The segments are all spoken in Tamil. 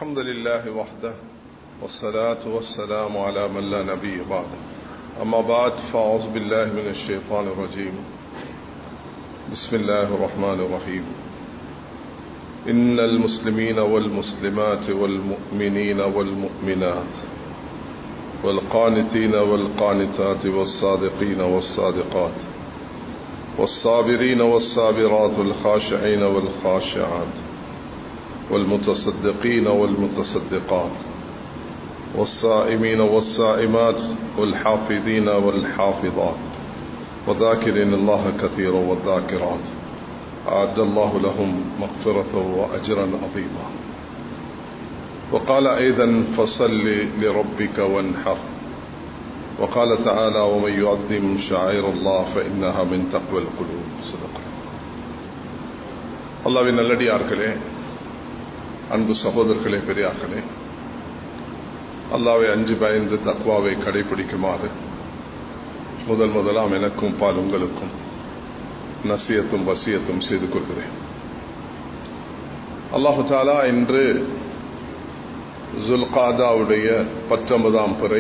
الحمد لله وحده والصلاة والسلام على من لا نبي بعده أما بعد فأعوذ بالله من الشيطان الرجيم بسم الله الرحمن الرحيم إن المسلمين والمسلمات والمؤمنين والمؤمنات والقانتين والقانتات والصادقين والصادقات والصابرين والصابرات الخاشعين والخاشعات والمتصدقين والمتصدقات والصائمين والصائمات والحافظين والحافظات وذاكرين الله كثيرا والذاكرات أعد الله لهم مغفرة وأجرا عظيما وقال أيضا فصل لربك وانحر وقال تعالى ومن يعظم شعائر الله فإنها من تقوى القلوب صدق அல்லாவின் நல்லடியார்களே அன்பு சகோதரர்களே பெரியார்களே அல்லாவை அஞ்சு பயந்து தக்வாவை கடைபிடிக்குமாறு முதல் முதலாம் எனக்கும் பால் உங்களுக்கும் நசியத்தும் வசியத்தும் செய்து கொள்கிறேன் அல்லாஹு தாலா இன்று ஜுல்காதாவுடைய பத்தொன்பதாம் பிறை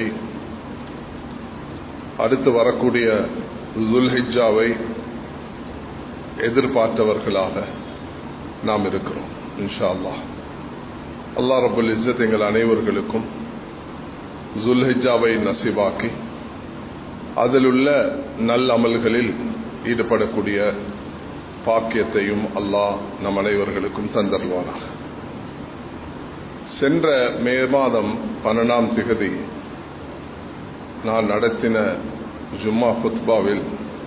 அடுத்து வரக்கூடிய ஜுல்ஹிஜாவை எதிர்பார்த்தவர்களாக நாம் இருக்கிறோம் இன்ஷா அல்லாஹ் அல்லா ரபுல் இஸ்ஸத் எங்கள் அனைவர்களுக்கும் ஜுல்ஹிஜாவை நசிவாக்கி அதில் உள்ள நல் அமல்களில் ஈடுபடக்கூடிய பாக்கியத்தையும் அல்லாஹ் நம் அனைவர்களுக்கும் தந்தருவானாக சென்ற மே மாதம் பன்னெண்டாம் திகதி நான் நடத்தின ஜும்மா குத்பாவில்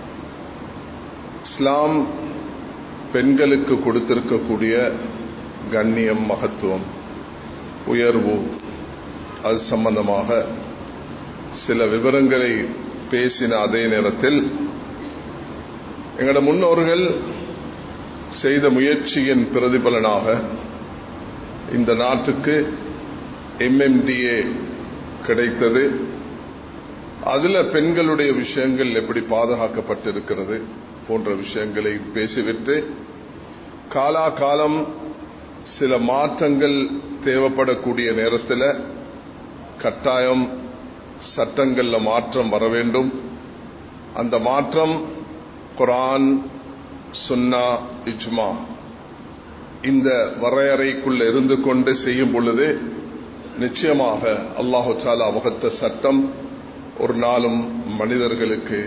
இஸ்லாம் பெண்களுக்கு கொடுத்திருக்கக்கூடிய கண்ணியம் மகத்துவம் உயர்வு அது சம்பந்தமாக சில விவரங்களை பேசின அதே நேரத்தில் எங்களோட முன்னோர்கள் செய்த முயற்சியின் பிரதிபலனாக இந்த நாட்டுக்கு எம்எம்டிஏ கிடைத்தது அதில் பெண்களுடைய விஷயங்கள் எப்படி பாதுகாக்கப்பட்டிருக்கிறது போன்ற விஷயங்களை பேசிவிட்டு காலாகாலம் சில மாற்றங்கள் தேவைப்படக்கூடிய நேரத்தில் கட்டாயம் சட்டங்கள்ல மாற்றம் வர வேண்டும் அந்த மாற்றம் குரான் சுன்னா இஜ்மா இந்த வரையறைக்குள் இருந்து கொண்டு செய்யும் பொழுது நிச்சயமாக அல்லாஹு சாலா வகுத்த சட்டம் ஒரு நாளும் மனிதர்களுக்கு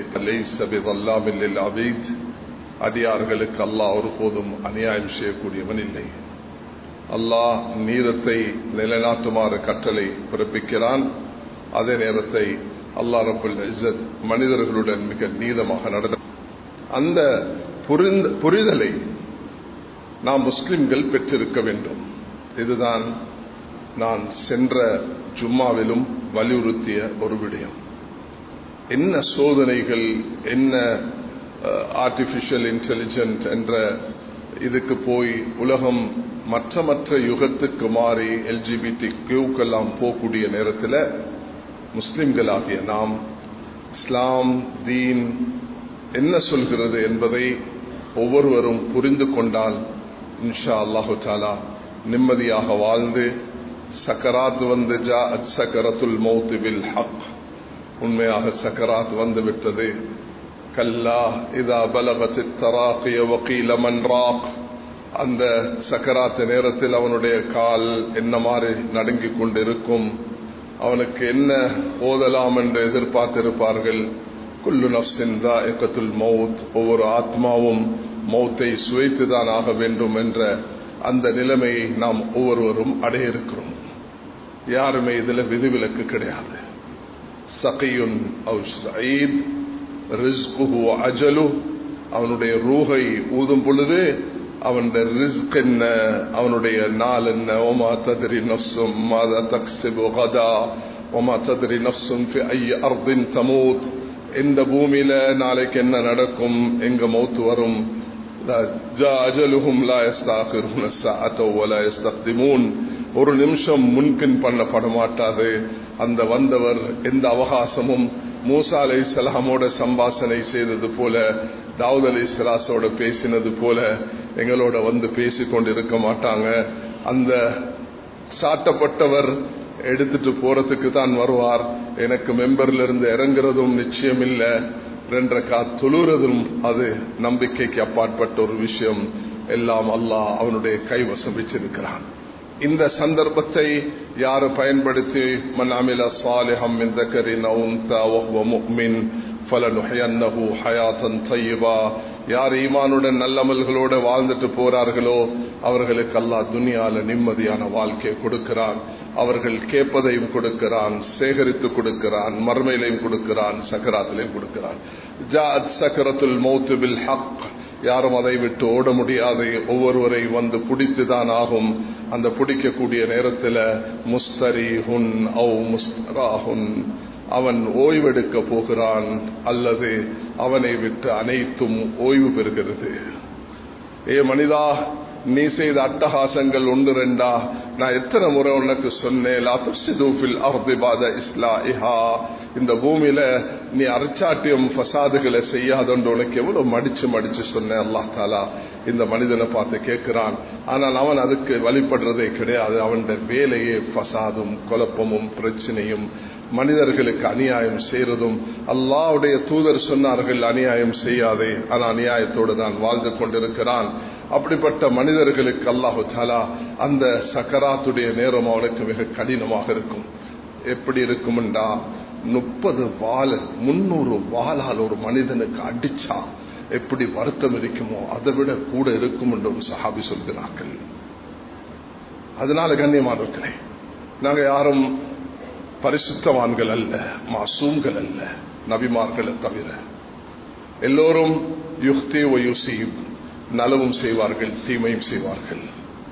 அபீத் அடியார்களுக்கு அல்லாஹ் ஒருபோதும் அநியாயம் செய்யக்கூடியவன் இல்லை அல்லாஹ் நீதத்தை நிலைநாட்டுமாறு கட்டளை பிறப்பிக்கிறான் அதே நேரத்தை அல்லா ரபுல் இசத் மனிதர்களுடன் மிக நீதமாக நடந்த அந்த புரிதலை நாம் முஸ்லிம்கள் பெற்றிருக்க வேண்டும் இதுதான் நான் சென்ற ஜும்மாவிலும் வலியுறுத்திய ஒரு விடயம் என்ன சோதனைகள் என்ன ஆர்டிபிஷியல் இன்டெலிஜென்ட் என்ற இதுக்கு போய் உலகம் மற்ற மற்ற யுகத்துக்கு மாறி எல்ஜிபிடி கியூக்கெல்லாம் போகக்கூடிய நேரத்தில் முஸ்லிம்களாகிய நாம் இஸ்லாம் தீன் என்ன சொல்கிறது என்பதை ஒவ்வொருவரும் புரிந்து கொண்டால் இன்ஷா அல்லாஹு தாலா நிம்மதியாக வாழ்ந்து சக்கராத் வந்து ஜா சக்கரத்துல் மௌத்து வில் ஹக் உண்மையாக சக்கராத் வந்து விட்டது கல்லா இதா பலகத்து தராக்கிய வக்கீல மன்றாக் அந்த சக்கராத்து நேரத்தில் அவனுடைய கால் என்ன மாதிரி நடுங்கிக் கொண்டிருக்கும் அவனுக்கு என்ன ஓதலாம் என்று எதிர்பார்த்திருப்பார்கள் குல்லு நப்சின் தாயக்கத்துல் மவுத் ஒவ்வொரு ஆத்மாவும் மௌத்தை சுவைத்துதான் ஆக வேண்டும் என்ற அந்த நிலைமையை நாம் ஒவ்வொருவரும் அடைய இருக்கிறோம் யாருமே இதுல விதிவிலக்கு கிடையாது சகையுன் அஜலு அவனுடைய ரூகை ஊதும் பொழுது அவனுடைய ரிஸ்க் என்ன அவனுடைய நாள் என்ன ஒமா ததிரி நப்சும் மாதா தக்சிபு கதா ஒமா ததிரி நப்சும் ஐய அர்தின் தமூத் இந்த பூமியில நாளைக்கு என்ன நடக்கும் எங்க மௌத்து வரும் ஒரு நிமிஷம் முன்பின் பண்ணப்பட மாட்டாது அந்த வந்தவர் எந்த அவகாசமும் மூசா அலை சலாமோட சம்பாசனை செய்தது போல தாவூத் அலி சலாசோட பேசினது போல எங்களோட வந்து பேசி கொண்டு இருக்க மாட்டாங்க அந்த சாட்டப்பட்டவர் எடுத்துட்டு போறதுக்கு தான் வருவார் எனக்கு மெம்பர்ல இருந்து இறங்குறதும் நிச்சயம் இல்ல ரெண்டரைக்கா தொழுறதும் அது நம்பிக்கைக்கு அப்பாற்பட்ட ஒரு விஷயம் எல்லாம் அல்லாஹ் அவனுடைய கைவசம் வச்சிருக்கிறான் இந்த சந்தர்ப்பத்தை யாரு பயன்படுத்தி மன் அமில சாலிஹம் மின் தக்கரின் அவுந்தா வஹுவ முஃமின் ஃபலனுஹயன்னஹு ஹயாத்தன் தய்யிபா யார் ஈமானுடன் நல்லமல்களோட வாழ்ந்துட்டு போறார்களோ அவர்களுக்கு அல்லாஹ் துனியால நிம்மதியான வாழ்க்கையை கொடுக்கிறான் அவர்கள் கேட்பதையும் கொடுக்கிறான் சேகரித்து கொடுக்கிறான் மறுமையிலையும் கொடுக்கிறான் சக்கராத்திலையும் கொடுக்கிறான் ஜாத் சக்கரத்துல் மௌத்து பில் ஹக் யாரும் அதை விட்டு ஓட முடியாது ஒவ்வொருவரை வந்து பிடித்துதான் ஆகும் அந்த பிடிக்கக்கூடிய நேரத்தில் முஸ்தரி ஹுன் ஔ முஸ்தராஹுன் அவன் ஓய்வெடுக்க போகிறான் அல்லது அவனை விட்டு அனைத்தும் ஓய்வு பெறுகிறது ஏ மனிதா நீ செய்த அட்டகாசங்கள் ஒன்று ரெண்டா நான் எத்தனை முறை உனக்கு சொன்னேன் இந்த பூமியில நீ அரைச்சாட்டியம் ஃபசாதுகளை செய்யாதொன்று உனக்கு எவ்வளவு மடிச்சு மடிச்சு சொன்னேன் அல்லா தாலா இந்த மனிதனை பார்த்து கேட்கிறான் ஆனால் அவன் அதுக்கு வழிபடுறதே கிடையாது அவன் வேலையே ஃபசாதும் குழப்பமும் பிரச்சனையும் மனிதர்களுக்கு அநியாயம் செய்யறதும் அல்லாவுடைய தூதர் சொன்னார்கள் அநியாயம் செய்யாதே ஆனால் அநியாயத்தோடு தான் வாழ்ந்து கொண்டிருக்கிறான் அப்படிப்பட்ட மனிதர்களுக்கு அல்லாஹு தாலா அந்த சக்கராத்துடைய நேரம் அவனுக்கு மிக கடினமாக இருக்கும் எப்படி இருக்கும்டா முப்பது வால் முன்னூறு வாளால் ஒரு மனிதனுக்கு அடிச்சா எப்படி வருத்தம் இருக்குமோ அதை விட கூட இருக்கும் என்றும் சஹாபி சொல்கிறார்கள் அதனால கண்ணியமாக இருக்கிறேன் நாங்க யாரும் பரிசுத்தவான்கள் அல்ல மாசூம்கள் அல்ல நபிமார்களை தவிர எல்லோரும் யுக்தி ஒயுசீப் நலவும் செய்வார்கள் தீமையும் செய்வார்கள்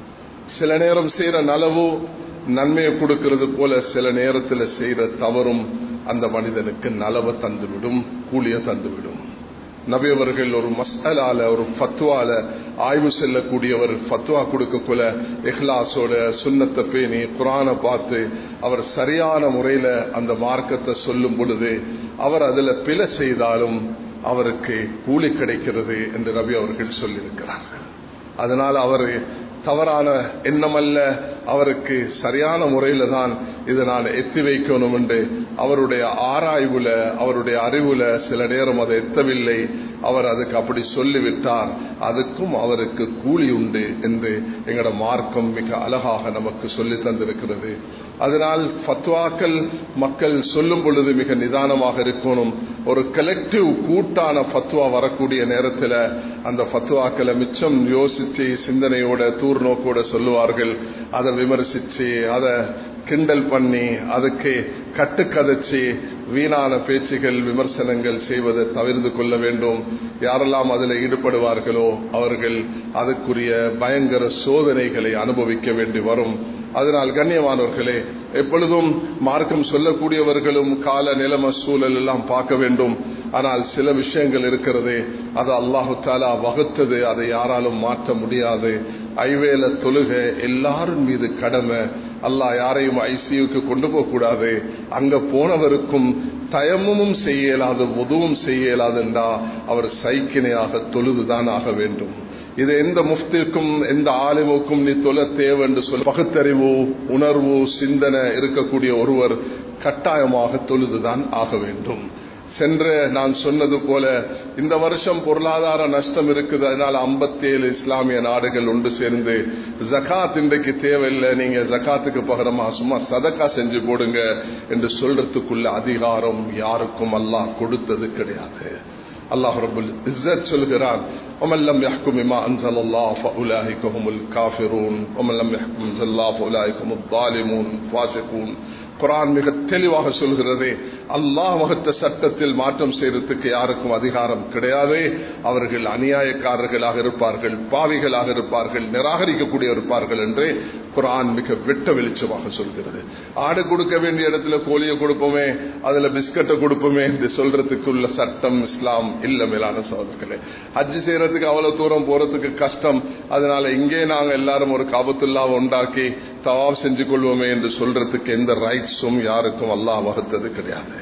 சில நேரம் செய்யற நலவு நன்மையை கொடுக்கிறது போல சில நேரத்தில் செய்யற தவறும் அந்த மனிதனுக்கு நலவை தந்துவிடும் கூலிய தந்துவிடும் நபியவர்கள் ஒரு மசாலால ஒரு ஃபத்வால ஆய்வு செல்லக்கூடியவர் ஃபத்வா கொடுக்கக்குள்ள இஹ்லாஸோட சுண்ணத்தை பேணி குரானை பார்த்து அவர் சரியான முறையில அந்த மார்க்கத்தை சொல்லும் பொழுது அவர் அதுல பிழை செய்தாலும் அவருக்கு கூலி கிடைக்கிறது என்று ரவி அவர்கள் சொல்லியிருக்கிறார்கள் அதனால் அவர் தவறான எண்ணமல்ல அவருக்கு சரியான முறையில தான் இதை நான் எத்தி வைக்கணும் என்று அவருடைய ஆராய்வுல அவருடைய அறிவுல சில நேரம் அதை எத்தவில்லை அவர் அதுக்கு அப்படி சொல்லிவிட்டார் அதுக்கும் அவருக்கு கூலி உண்டு என்று எங்களோட மார்க்கம் மிக அழகாக நமக்கு சொல்லி தந்திருக்கிறது அதனால் ஃபத்வாக்கள் மக்கள் சொல்லும் பொழுது மிக நிதானமாக இருக்கணும் ஒரு கலெக்டிவ் கூட்டான ஃபத்வா வரக்கூடிய நேரத்தில் அந்த ஃபத்வாக்களை மிச்சம் யோசிச்சு சிந்தனையோட தூர் நோக்கோட சொல்லுவார்கள் அதை விமர்சிச்சு அதை கிண்டல் பண்ணி அதுக்கு கட்டுக்கதைச்சு வீணான பேச்சுகள் விமர்சனங்கள் செய்வதை தவிர்த்து கொள்ள வேண்டும் யாரெல்லாம் அதில் ஈடுபடுவார்களோ அவர்கள் அதுக்குரிய பயங்கர சோதனைகளை அனுபவிக்க வேண்டி வரும் அதனால் கண்ணியமானவர்களே எப்பொழுதும் மார்க்கம் சொல்லக்கூடியவர்களும் கால நிலைம சூழல் எல்லாம் பார்க்க வேண்டும் ஆனால் சில விஷயங்கள் இருக்கிறது அது அல்லாஹு தாலா வகுத்தது அதை யாராலும் மாற்ற முடியாது ஐவேல தொழுக எல்லாரும் மீது கடமை அல்லாஹ் யாரையும் ஐசியூக்கு கொண்டு போக கூடாது அங்க போனவருக்கும் தயமும் செய்ய இயலாது உதவும் செய்ய இயலாதுண்டா அவர் சைக்கிணையாக தொழுதுதான் ஆக வேண்டும் இது எந்த முஃப்திற்கும் எந்த ஆலிமுக்கும் நீ தொலை தேவை என்று சொல்ல பகுத்தறிவு உணர்வு சிந்தனை இருக்கக்கூடிய ஒருவர் கட்டாயமாக தொழுதுதான் ஆக வேண்டும் சென்ற நான் சொன்னது போல இந்த வருஷம் பொருளாதார நஷ்டம் இருக்குது அதனால ஐம்பத்தி ஏழு இஸ்லாமிய நாடுகள் ஒன்று சேர்ந்து ஜகாத் இன்றைக்கு தேவையில்லை நீங்க ஜகாத்துக்கு பகரமா சும்மா சதக்கா செஞ்சு போடுங்க என்று சொல்றதுக்குள்ள அதிகாரம் யாருக்கும் அல்லாஹ் கொடுத்தது கிடையாது அல்லாஹ் ரபுல் இஸ்ஸத் சொல்கிறான் ومن لم يحكم بما انزل الله فاولئك هم الكافرون ومن لم يحكم بما انزل الله فاولئك هم الظالمون فاسقون குரான் மிக தெளிவாக சொல்கிறது அல்லாஹ் வகுத்த சட்டத்தில் மாற்றம் செய்யறதுக்கு யாருக்கும் அதிகாரம் கிடையாது அவர்கள் அநியாயக்காரர்களாக இருப்பார்கள் பாவிகளாக இருப்பார்கள் நிராகரிக்கக்கூடிய இருப்பார்கள் என்று குரான் மிக வெட்ட வெளிச்சமாக சொல்கிறது ஆடு கொடுக்க வேண்டிய இடத்துல கோழியை கொடுப்போமே அதுல பிஸ்கட்டை கொடுப்போமே என்று சொல்றதுக்குள்ள சட்டம் இஸ்லாம் இல்ல மேலான சோதர்களே ஹஜ்ஜு செய்யறதுக்கு அவ்வளவு தூரம் போறதுக்கு கஷ்டம் அதனால இங்கே நாங்க எல்லாரும் ஒரு காபத்துல்லாவை உண்டாக்கி தவாப் செஞ்சு கொள்வோமே என்று சொல்றதுக்கு எந்த ரைட்ஸும் யாருக்கும் அல்லாஹ் வகுத்தது கிடையாது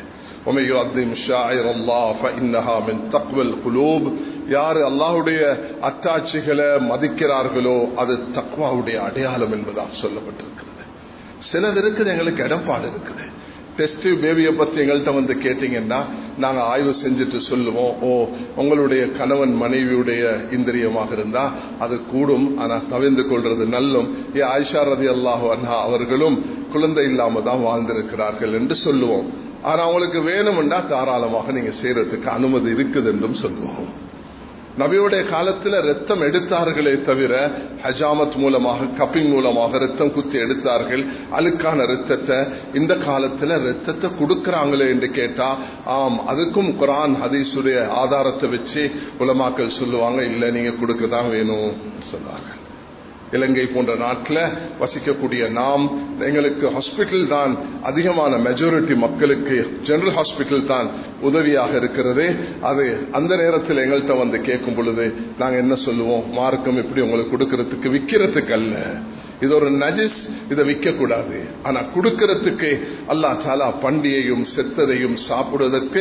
யாரு அல்லாஹுடைய அத்தாட்சிகளை மதிக்கிறார்களோ அது தக்வாவுடைய அடையாளம் என்பதாக சொல்லப்பட்டிருக்கிறது சிலது இருக்குது எங்களுக்கு இடம்பாடு இருக்குது டெஸ்ட் பேபியை பத்தி எங்கள்கிட்ட வந்து கேட்டீங்கன்னா நாங்க ஆய்வு செஞ்சுட்டு சொல்லுவோம் ஓ உங்களுடைய கணவன் மனைவியுடைய இந்திரியமாக இருந்தா அது கூடும் ஆனா தவிர்ந்து கொள்றது நல்லும் ஏ ஆயிஷா ரதி அல்லாஹு அண்ணா அவர்களும் குழந்தை இல்லாம தான் வாழ்ந்திருக்கிறார்கள் என்று சொல்லுவோம் ஆனா அவங்களுக்கு வேணும்னா தாராளமாக நீங்க செய்யறதுக்கு அனுமதி இருக்குது என்றும் சொல்லுவோம் நபியுடைய காலத்துல ரத்தம் எடுத்தார்களே தவிர ஹஜாமத் மூலமாக கப்பிங் மூலமாக ரத்தம் குத்தி எடுத்தார்கள் அழுக்கான ரத்தத்தை இந்த காலத்துல ரத்தத்தை கொடுக்கறாங்களே என்று கேட்டா ஆம் அதுக்கும் குரான் ஹதீஸுடைய ஆதாரத்தை வச்சு உலமாக்கள் சொல்லுவாங்க இல்ல நீங்க கொடுக்கதான் வேணும் சொன்னார்கள் இலங்கை போன்ற நாட்டில் வசிக்கக்கூடிய நாம் எங்களுக்கு ஹாஸ்பிட்டல் தான் அதிகமான மெஜாரிட்டி மக்களுக்கு ஜெனரல் ஹாஸ்பிட்டல் தான் உதவியாக இருக்கிறது அது அந்த நேரத்தில் எங்கள்கிட்ட வந்து கேட்கும் பொழுது நாங்கள் என்ன சொல்லுவோம் மார்க்கம் எப்படி உங்களுக்கு கொடுக்கறதுக்கு விற்கிறதுக்கு அல்ல இது ஒரு நஜிஸ் இதை விற்க கூடாது ஆனா கொடுக்கறதுக்கு அல்லா சாலா பண்டிகையும் செத்ததையும் சாப்பிடுவதற்கு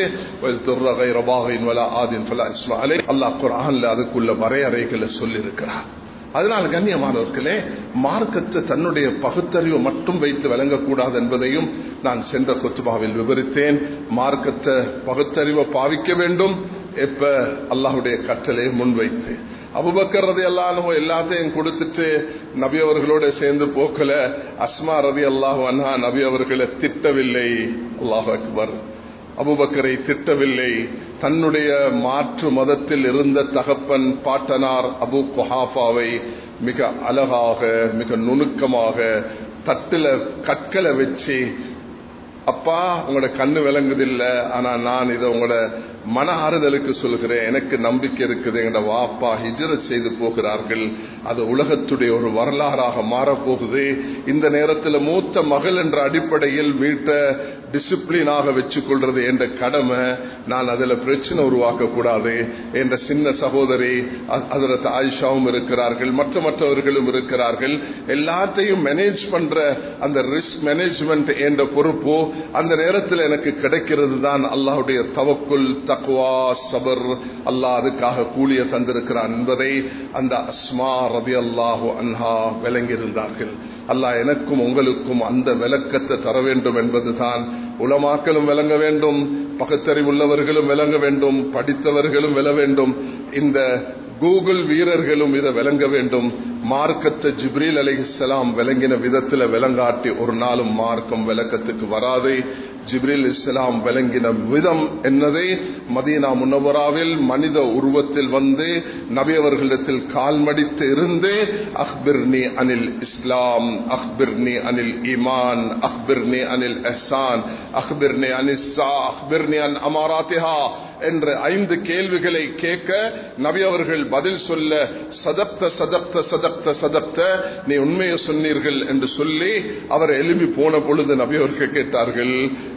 அல்லா குரான்ல அதுக்குள்ள வரையறைகளை சொல்லி இருக்கிறார் அதனால் கண்ணியமானவர்களே மார்க்கத்தை தன்னுடைய பகுத்தறிவு மட்டும் வைத்து விளங்கக்கூடாது என்பதையும் நான் சென்ற கொத்துபாவில் விவரித்தேன் மார்க்கத்தை பகுத்தறிவை பாவிக்க வேண்டும் எப்ப அல்லாஹுடைய கட்டளை முன்வைத்து அபுபக்கர் ரதி அல்லாஹோ எல்லாத்தையும் கொடுத்துட்டு நபி அவர்களோட சேர்ந்து போக்கல அஸ்மா ரதி அல்லாஹு அன்ஹா நபி அவர்களை திட்டவில்லை அல்லாஹு அக்பர் அபுபக்கரை திட்டவில்லை தன்னுடைய மாற்று மதத்தில் இருந்த தகப்பன் பாட்டனார் அபு குஹாஃபாவை மிக அழகாக மிக நுணுக்கமாக தட்டுல கற்களை வச்சு அப்பா உங்களோட கண்ணு விளங்குதில்ல ஆனா நான் இதை உங்களோட மன ஆறுதலுக்கு சொல்கிறேன் எனக்கு நம்பிக்கை இருக்குது எங்களோட வாப்பா ஹிஜரத் செய்து போகிறார்கள் அது உலகத்துடைய ஒரு வரலாறாக மாறப்போகுது இந்த நேரத்தில் மூத்த மகள் என்ற அடிப்படையில் வீட்டை டிசிப்ளினாக வச்சுக்கொள்றது என்ற கடமை நான் அதுல பிரச்சனை உருவாக்க கூடாது என்ற சின்ன சகோதரி அதில் ஆயிஷாவும் இருக்கிறார்கள் மற்ற மற்றவர்களும் இருக்கிறார்கள் எல்லாத்தையும் மேனேஜ் பண்ற அந்த ரிஸ்க் மேனேஜ்மெண்ட் என்ற பொறுப்பு அந்த நேரத்தில் எனக்கு கிடைக்கிறது தான் அல்லாஹுடைய தவக்குள் தக்குவா சபர் அல்லாஹ் அதுக்காக கூலிய தந்திருக்கிறான் என்பதை அந்த அஸ்மா ரபி அல்லாஹு அன்ஹா விளங்கியிருந்தார்கள் அல்லாஹ் எனக்கும் உங்களுக்கும் அந்த விளக்கத்தை தர வேண்டும் என்பதுதான் உலமாக்களும் விளங்க வேண்டும் பகுத்தறிவுள்ளவர்களும் விளங்க வேண்டும் படித்தவர்களும் விள வேண்டும் இந்த கூகுள் வீரர்களும் இதை விளங்க வேண்டும் மார்க்கத்தை ஜிப்ரீல் அலிஹலாம் விளங்கின விதத்துல விளங்காட்டி ஒரு நாளும் மார்க்கம் விளக்கத்துக்கு வராது ஜிப்ரீல் இஸ்லாம் விளங்கின விதம் என்னதை மதீனா முன்னவராவில் மனித உருவத்தில் வந்து நபி அவர்களிடத்தில் கால்மடித்து இருந்து அக்பிர்னி அனில் இஸ்லாம் அக்பிர்னி அனில் ஈமான் அக்பிர்னி அனில் எஹ்சான் அக்பிர்னி அனிஸ்ஸா அக்பிர்னி அன் அமாராத்திஹா என்ற ஐந்து கேள்விகளை கேட்க நபி அவர்கள் பதில் சொல்ல சதப்த சதப்த சதப்த சதப்த நீ உண்மையை சொன்னீர்கள் என்று சொல்லி அவர் எழுப்பி போன பொழுது நபி அவர்கள் கேட்டார்கள்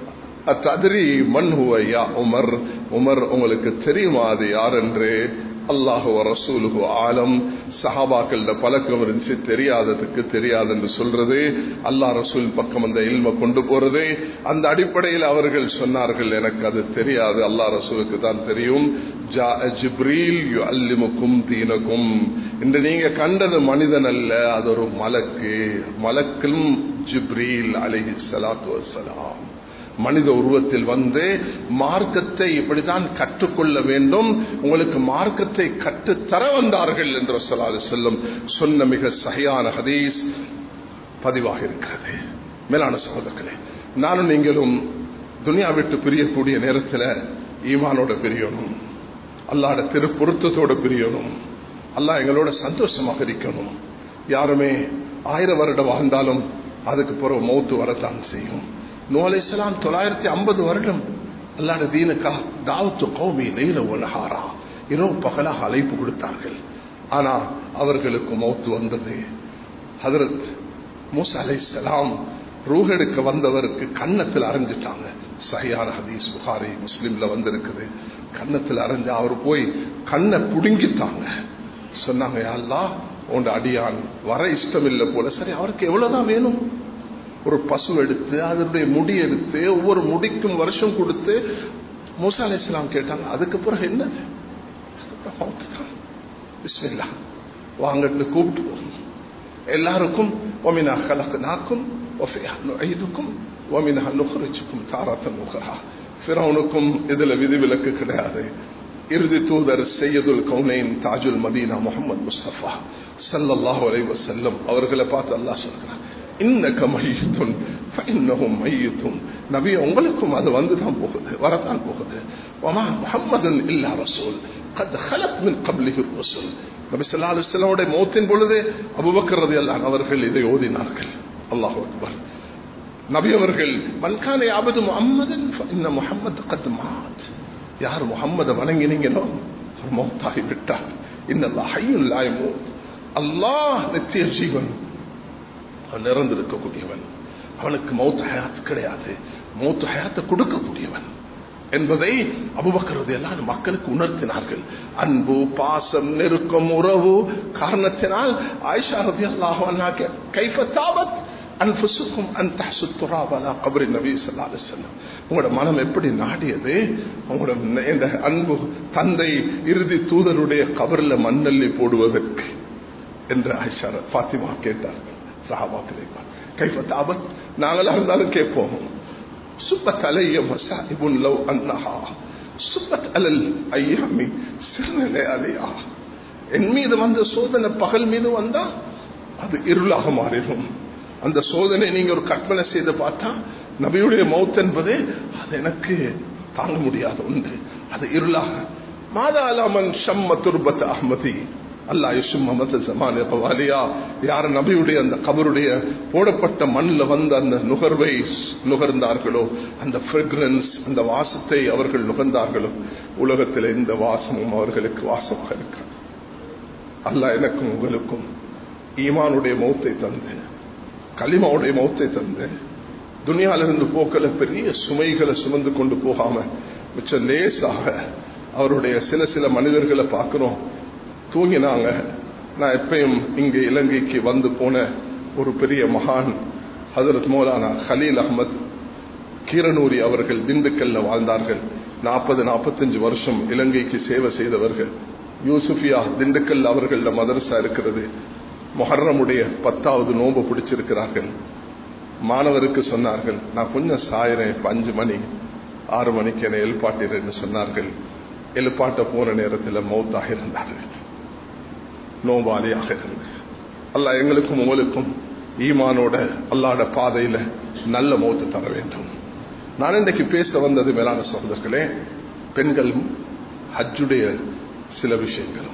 அத்ததிரி மண் யா உமர் உமர் உங்களுக்கு தெரியுமா அது யார் என்று அல்லாஹு ரசூலுகு ஆலம் சஹாபாக்கள பழக்கம் இருந்துச்சு தெரியாததுக்கு தெரியாது என்று சொல்றது அல்லாஹ் ரசூல் பக்கம் அந்த இல்ம கொண்டு போறது அந்த அடிப்படையில் அவர்கள் சொன்னார்கள் எனக்கு அது தெரியாது அல்லாஹ் ரசூலுக்கு தான் தெரியும் ஜிப்ரீல் அல்லிமுக்கும் தீனக்கும் இன்று நீங்க கண்டது மனிதன் அல்ல அது ஒரு மலக்கு மலக்கும் ஜிப்ரீல் அலிஹி சலாத்து வசலாம் மனித உருவத்தில் வந்து மார்க்கத்தை இப்படித்தான் கற்றுக்கொள்ள வேண்டும் உங்களுக்கு மார்க்கத்தை கற்றுத்தர வந்தார்கள் என்று சொல்லாது செல்லும் சொன்ன மிக சகையான ஹதீஸ் பதிவாக இருக்கிறது மேலான சகோதரர்களே நானும் நீங்களும் துனியா விட்டு பிரியக்கூடிய நேரத்தில் ஈமானோட பிரியணும் அல்லாட திரு பொருத்தத்தோட பிரியணும் அல்லா எங்களோட சந்தோஷமாக இருக்கணும் யாருமே ஆயிரம் வருடம் வாழ்ந்தாலும் அதுக்கு பிறகு மௌத்து வரத்தான் செய்யும் நூ அலிஸ்லாம் தொள்ளாயிரத்தி ஐம்பது வருடம் அல்லாட தீனுக்கா தாவத்து கௌமி நெய்ல ஒலஹாரா இரவு பகலாக அழைப்பு கொடுத்தார்கள் ஆனா அவர்களுக்கு மௌத்து வந்தது ஹதரத் மூசா அலை சலாம் ரூஹெடுக்க வந்தவருக்கு கன்னத்தில் அரைஞ்சிட்டாங்க சஹியான ஹதீஸ் புகாரி முஸ்லீம்ல வந்திருக்குது கன்னத்தில் அரைஞ்சா அவர் போய் கண்ணை புடுங்கிட்டாங்க சொன்னாங்க அல்லா உண்ட அடியான் வர இஷ்டம் இல்லை போல சரி அவருக்கு எவ்வளவுதான் வேணும் ஒரு பசு எடுத்து அதனுடைய முடி எடுத்து ஒவ்வொரு முடிக்கும் வருஷம் கொடுத்து மூசா அலி இஸ்லாம் கேட்டாங்க அதுக்கு பிறகு என்னது வாங்கட்டு கூப்பிட்டு எல்லாருக்கும் ஒமினா கலக்கு நாக்கும் وفيها نعيدكم ومنها نخرجكم تارة أخرى فرعونكم இதுல விதிவிலக்கு கிடையாது இறுதி தூதர் செய்யதுல் கவுனைன் தாஜுல் மதீனா முகமது முஸ்தபா சல்லல்லாஹு அலைஹி வஸல்லம் அவர்களை பார்த்து அல்லாஹ் சொல்றான் இன்னக மையத்துன் ஃபஇன்னஹும் மையத்துன் நபி உங்களுக்கும் அது வந்து தான் போகுது வரத்தான் போகுது வமா முஹம்மதுன் இல்லா ரசூல் قد خلت من قبله الرسل நபி ஸல்லல்லாஹு அலைஹி வஸல்லமுடைய மௌத்தின் பொழுது அபூபக்கர் ரலியல்லாஹு அவர்கள் இதை ஓதினார்கள் அல்லாஹ் அக்பர் நபி அவர்கள் மன்கானை ஆபது முகம்மதன் இன்ன முகம்மது கத் மாத் யார் முகம்மதை வணங்கினீங்களோ அவர் மௌத்தாகி விட்டார் இன்னல்லா ஹையுல் லாயமூத் அல்லாஹ் நித்திய ஜீவன் அவன் நிறந்திருக்கக்கூடியவன் அவனுக்கு மௌத்த ஹயாத் கிடையாது மௌத்த ஹயாத்தை கொடுக்கக்கூடியவன் என்பதை அபுபக்கரது எல்லாம் மக்களுக்கு உணர்த்தினார்கள் அன்பு பாசம் நெருக்கம் உறவு காரணத்தினால் ஆயிஷா ரதி அல்லாஹ் கைஃபத்தாவத் அன்புசுக்கும் அந்த சுத்துராவலா கபரி நபி சொல்லா செல்லம் உங்களோட மனம் எப்படி நாடியது உங்களோட இந்த அன்பு தந்தை இறுதி தூதருடைய கபரில் மண்ணல்லி போடுவதற்கு என்று ஆயிஷா பாத்திமா கேட்டார்கள் சஹாபாக்களை கைஃபத்தாவத் நாங்களா இருந்தாலும் கேட்போம் சுப்பத் அலைய மசாஇபுன் லவ் அன்னஹா சுப்பத் அலல் ஐயாமி சிறுநிலை அலையா என் மீது வந்த சோதனை பகல் மீது வந்தா அது இருளாக மாறிடும் அந்த சோதனை நீங்க ஒரு கற்பனை செய்து பார்த்தா நபியுடைய மௌத் என்பது அது எனக்கு தாங்க முடியாத ஒன்று அது இருளாக மாதா அலாமன் ஷம்ம துர்பத் அஹ்மதி அல்லா யுசும் அமது ஜமானே பவாலியா யார் நபியுடைய அந்த கபருடைய போடப்பட்ட மண்ணில் வந்து அந்த நுகர்வை நுகர்ந்தார்களோ அந்த ஃப்ரெக்ரன்ஸ் அந்த வாசத்தை அவர்கள் நுகர்ந்தார்களோ உலகத்தில் எந்த வாசமும் அவர்களுக்கு வாசமாக இருக்க அல்லாஹ் எனக்கும் உங்களுக்கும் ஈமானுடைய மௌத்தை தந்து களிமாவுடைய மௌத்தை தந்து துனியாலிருந்து போக்கல பெரிய சுமைகளை சுமந்து கொண்டு போகாம மிச்ச லேசாக அவருடைய சில சில மனிதர்களை பார்க்கிறோம் தூங்கினாங்க நான் எப்பயும் இங்கே இலங்கைக்கு வந்து போன ஒரு பெரிய மகான் ஹசரத் மௌலானா ஹலீல் அகமது கீரனூரி அவர்கள் திண்டுக்கல்ல வாழ்ந்தார்கள் நாற்பது நாற்பத்தஞ்சு வருஷம் இலங்கைக்கு சேவை செய்தவர்கள் யூசுஃபியா திண்டுக்கல் அவர்கள மதரசா இருக்கிறது மொஹர்ரமுடைய பத்தாவது நோம்பு பிடிச்சிருக்கிறார்கள் மாணவருக்கு சொன்னார்கள் நான் கொஞ்சம் சாயிறேன் இப்ப அஞ்சு மணி ஆறு மணிக்கு என்னை எழுப்பாட்டிறேன்னு சொன்னார்கள் எழுப்பாட்ட போன நேரத்தில் மௌத்தாக இருந்தார்கள் நோபாலியாக இருந்து அல்ல எங்களுக்கும் உங்களுக்கும் ஈமானோட அல்லாட பாதையில நல்ல மௌத்து தர வேண்டும் நான் இன்றைக்கு பேச வந்தது மேலான சகோதரர்களே பெண்களும் ஹஜ்ஜுடைய சில விஷயங்களும்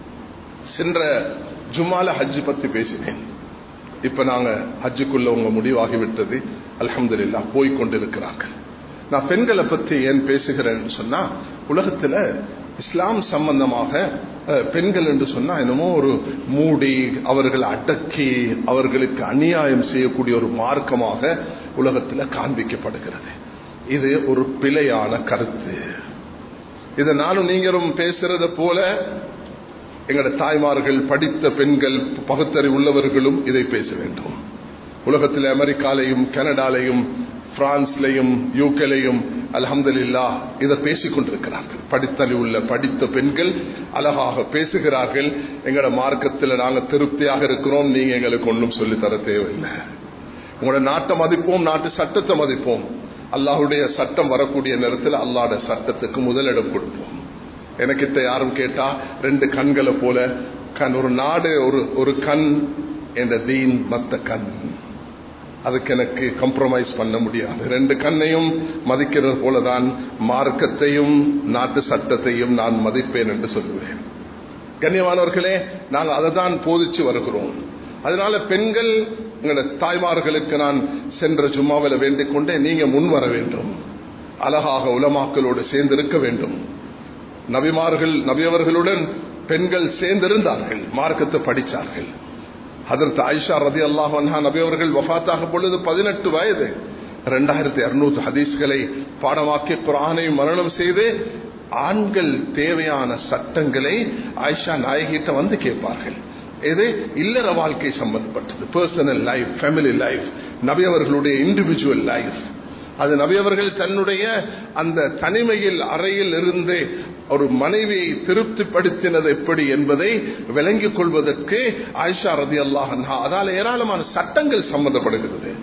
சென்ற ஜும்மால ஹஜ்ஜு பத்தி பேசினேன் இப்ப நாங்க ஹஜ்ஜுக்குள்ள உங்க முடிவாகிவிட்டது அலமது இல்லா போய்கொண்டிருக்கிறார்கள் நான் பெண்களை பத்தி ஏன் பேசுகிறேன்னு சொன்னா உலகத்துல இஸ்லாம் சம்பந்தமாக பெண்கள் என்று சொன்னா என்னமோ ஒரு மூடி அவர்களை அடக்கி அவர்களுக்கு அநியாயம் செய்யக்கூடிய ஒரு மார்க்கமாக உலகத்தில் காண்பிக்கப்படுகிறது இது ஒரு பிழையான கருத்து இதை நானும் நீங்களும் பேசுறத போல எங்களோட தாய்மார்கள் படித்த பெண்கள் பகுத்தறி உள்ளவர்களும் இதை பேச வேண்டும் உலகத்தில் அமெரிக்காலையும் கனடாலையும் பிரான்ஸ்லையும் யூகேலையும் அலமதுல்லா இதை பேசிக் கொண்டிருக்கிறார்கள் படித்தறி உள்ள படித்த பெண்கள் அழகாக பேசுகிறார்கள் எங்களோட மார்க்கத்தில் நாங்கள் திருப்தியாக இருக்கிறோம் நீங்க எங்களுக்கு ஒன்றும் சொல்லி தர தேவையில்லை உங்களோட நாட்டை மதிப்போம் நாட்டு சட்டத்தை மதிப்போம் அல்லாஹுடைய சட்டம் வரக்கூடிய நேரத்தில் அல்லாட சட்டத்துக்கு முதலிடம் கொடுப்போம் எனக்கிட்ட யாரும் கேட்டா ரெண்டு கண்களை போல கண் ஒரு நாடு ஒரு ஒரு கண் என்ற தீன் மத்த கண் அதுக்கு எனக்கு கம்ப்ரமைஸ் பண்ண முடியாது ரெண்டு கண்ணையும் மதிக்கிறது போலதான் மார்க்கத்தையும் நாட்டு சட்டத்தையும் நான் மதிப்பேன் என்று சொல்லுவேன் கண்ணியமானவர்களே நாங்கள் அதை தான் போதிச்சு வருகிறோம் அதனால பெண்கள் தாய்மார்களுக்கு நான் சென்ற ஜும்மாவில் வேண்டிக் கொண்டே நீங்க முன் வர வேண்டும் அழகாக உலமாக்களோடு சேர்ந்திருக்க வேண்டும் நபிமார்கள் நபியவர்களுடன் பெண்கள் சேர்ந்திருந்தார்கள் மார்க்கத்தை படித்தார்கள் அதற்கு ஆயிஷா ரதி அல்லாஹா நபி அவர்கள் வஃத்தாக பொழுது பதினெட்டு வயது இரண்டாயிரத்தி அறுநூறு ஹதீஸ்களை பாடமாக்கி குரானை மரணம் செய்து ஆண்கள் தேவையான சட்டங்களை ஆயிஷா நாயகிட்ட வந்து கேட்பார்கள் இது இல்லற வாழ்க்கை சம்பந்தப்பட்டது பர்சனல் லைஃப் ஃபேமிலி லைஃப் நபி அவர்களுடைய இண்டிவிஜுவல் லைஃப் அது நபியவர்கள் தன்னுடைய அந்த தனிமையில் அறையில் இருந்து ஒரு மனைவியை திருப்திப்படுத்தினது எப்படி என்பதை விளங்கிக் கொள்வதற்கு ஆயிஷா ரதி அல்லாஹா அதால் ஏராளமான சட்டங்கள் சம்பந்தப்படுகிறது